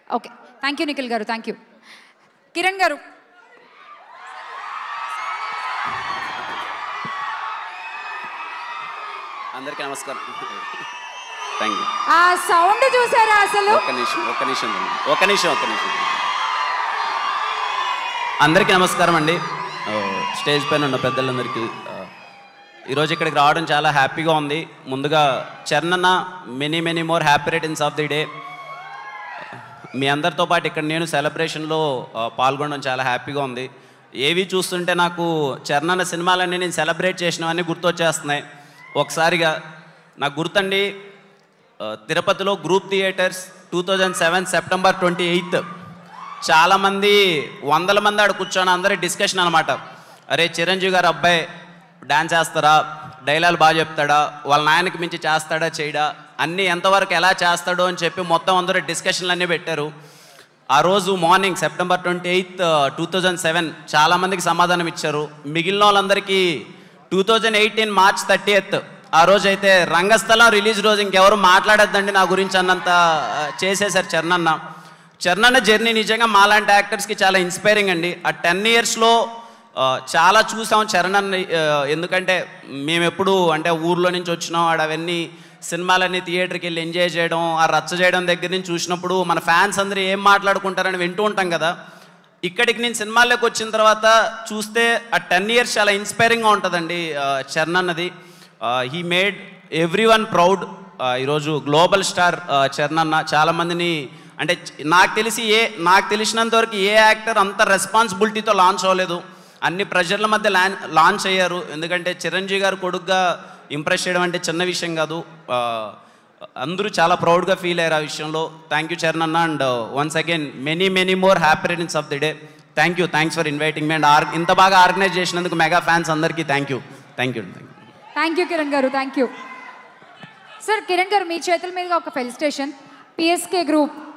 Okay thank you Nikhil గారు thank you Kiran గారు అందరికీ నమస్కారం థ్యాంక్ యూ ఆ సౌండ్ చూసారా అసలు ఒక్క నిమిషం ఒక్క నిమిషం ఉండండి. ఒక్క నిమిషం ఒక్క నిమిషం అందరికీ నమస్కారం అండి ఆ, స్టేజ్ పైన ఉన్న పెద్దలందరికీ ఆ, ఈరోజు ఇక్కడికి రావడం చాలా హ్యాపీగా ఉంది ముందుగా చరణన్న many many more happy returns of the day మీ అందరితో పాటు ఇక్కడ నేను సెలబ్రేషన్లో ఆ, పాల్గొనడం చాలా హ్యాపీగా ఉంది ఏవి చూస్తుంటే నాకు చరణన్న సినిమాలన్నీ నేను సెలబ్రేట్ చేసినవన్నీ గుర్తొచ్చేస్తున్నాయి ఒకసారిగా నాకు గుర్తండి ఆ, తిరుపతిలో group theatres two thousand seven September twenty eighth చాలామంది వందల మంది ఆడ కూర్చొని అందరి డిస్కషన్ అనమాట అరే చిరంజీవి గారు అబ్బాయి డాన్స్ చేస్తారా డైలాగ్ బాగా చెప్తాడా వాళ్ళ నాయనకి మించి చేస్తాడా చేయడా అన్నీ ఎంతవరకు ఎలా చేస్తాడో అని చెప్పి మొత్తం అందరూ డిస్కషన్లు అన్నీ పెట్టారు ఆ రోజు morning September twenty eighth two thousand seven చాలామందికి సమాధానం ఇచ్చారు మిగిలిన వాళ్ళందరికీ two thousand eighteen March thirty eighth ఆ రోజు అయితే రంగస్థలం రిలీజ్ రోజు ఇంకెవరు మాట్లాడొద్దండి నా గురించి అన్నంత ఆ, చేసేశారు చరణన్న చరణన్న జర్నీ నిజంగా మాలాంటి యాక్టర్స్కి చాలా ఇన్స్పైరింగ్ అండి ఆ టెన్ ఇయర్స్లో చాలా చూసాం చరణన్ ఎందుకంటే మేము ఎప్పుడు అంటే ఊర్లో నుంచి వచ్చినాం ఆడ అవన్నీ సినిమాలన్నీ థియేటర్కి వెళ్ళి ఎంజాయ్ చేయడం ఆ రచ్చ చేయడం దగ్గర నుంచి చూసినప్పుడు మన ఫ్యాన్స్ అందరూ ఏం మాట్లాడుకుంటారని వింటూ ఉంటాం కదా ఇక్కడికి నేను సినిమాల్లోకి వచ్చిన తర్వాత చూస్తే ఆ టెన్ ఇయర్స్ చాలా ఇన్స్పైరింగ్గా ఉంటుందండి ఆ, చరణ్ అన్నది he made everyone proud ఈరోజు గ్లోబల్ స్టార్ చరణ్ అన్న చాలామందిని అంటే చ- నాకు తెలిసి ఏ నాకు తెలిసినంత వరకు ఏ యాక్టర్ అంత రెస్పాన్సిబిలిటీతో లాంచ్ అవ్వలేదు అన్ని ప్రజల మధ్య లాన్ లాంచ్ అయ్యారు ఎందుకంటే చిరంజీవి గారు కొడుకుగా ఇంప్రెస్ చేయడం అంటే చిన్న విషయం కాదు ఆ, అందరూ చాలా ప్రౌడ్గా ఫీల్ అయ్యారు ఆ విషయంలో థ్యాంక్ యూ చరణ్ అన్న and once again many many more happy returns of the day thank you thanks for inviting మీ అండ్ ఆర్ ఇంత బాగా ఆర్గనైజ్ చేసినందుకు మెగా ఫ్యాన్స్ అందరికీ thank you thank you thank you thank you Kiran గారు థ్యాంక్ యూ సార్ కిరణ్ గారు మీ చేతుల మీదుగా ఒక ఫెలిసిటేషన్ పిఎస్కే గ్రూప్